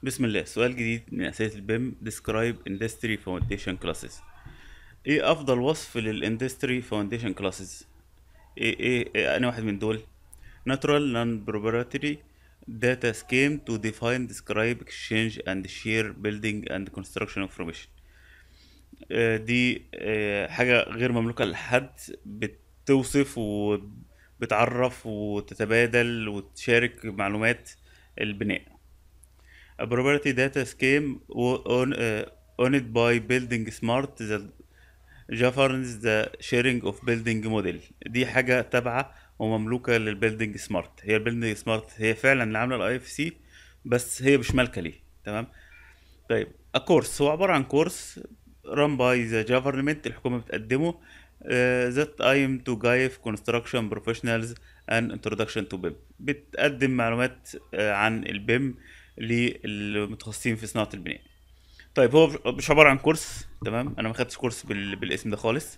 بسم الله سؤال جديد من أسئلة البيم Describe Industry Foundation Classes ايه افضل وصف للاندستري فاونديشن كلاسز ايه ايه, إيه انا واحد من دول natural non proprietary data scheme to define describe exchange and share building and construction information آه، دي آه، حاجة غير مملوكة لحد بتوصف وبتعرف وتتبادل وتشارك معلومات البناء A property data scheme o- on, uh, owned by Building Smart that governs the sharing of building model دي حاجة تابعة ومملوكة للبيلدينج سمارت هي البيلدينج سمارت هي فعلا اللي عاملة الاي اف سي بس هي مش مالكة ليه تمام طيب كورس هو عبارة عن كورس run by the government الحكومة بتقدمه uh, that aim to give construction professionals an introduction to BIM بتقدم معلومات uh, عن البيم للمتخصصين في صناعة البناء طيب هو مش عبارة عن كورس تمام انا ما خدتش كورس بال... بالاسم ده خالص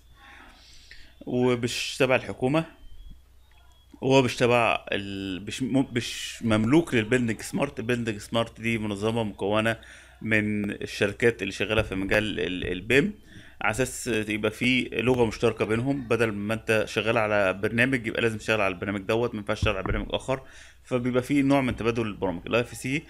ومش تبع الحكومة هو مش تبع ال... مش م... مش مملوك للبيلدنج سمارت البيلدنج سمارت دي منظمة مكونة من الشركات اللي شغالة في مجال ال- البيم على اساس يبقى في لغة مشتركة بينهم بدل ما انت شغال على برنامج يبقى لازم تشتغل على البرنامج دوت ما ينفعش تشتغل على برنامج اخر فبيبقى في نوع من تبادل البرامج الاي اف سي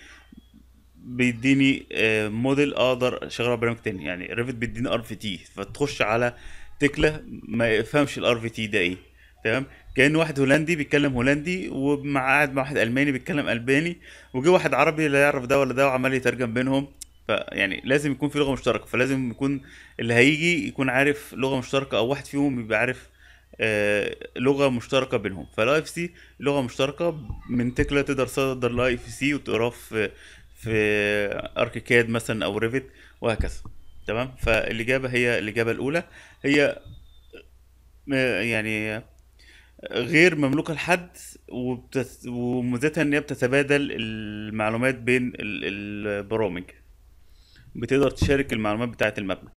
بيديني آه، موديل اقدر اشغله على برنامج تاني يعني ريفت بيديني ار في تي فتخش على تكله ما يفهمش الار في تي ده ايه تمام كان واحد هولندي بيتكلم هولندي ومع قاعد مع واحد الماني بيتكلم الماني وجه واحد عربي لا يعرف ده ولا ده وعمال يترجم بينهم فيعني لازم يكون في لغه مشتركه فلازم يكون اللي هيجي يكون عارف لغه مشتركه او واحد فيهم يبقى عارف آه، لغه مشتركه بينهم فالاي اف سي لغه مشتركه من تكلا تقدر تصدر الاي اف سي وتقراه في في اركيكاد مثلا او ريفت وهكذا تمام فالاجابه هي الاجابه الاولى هي آه، يعني غير مملوكه لحد وبتت... وميزتها ان هي بتتبادل المعلومات بين ال- البرامج بتقدر تشارك المعلومات بتاعه المبنى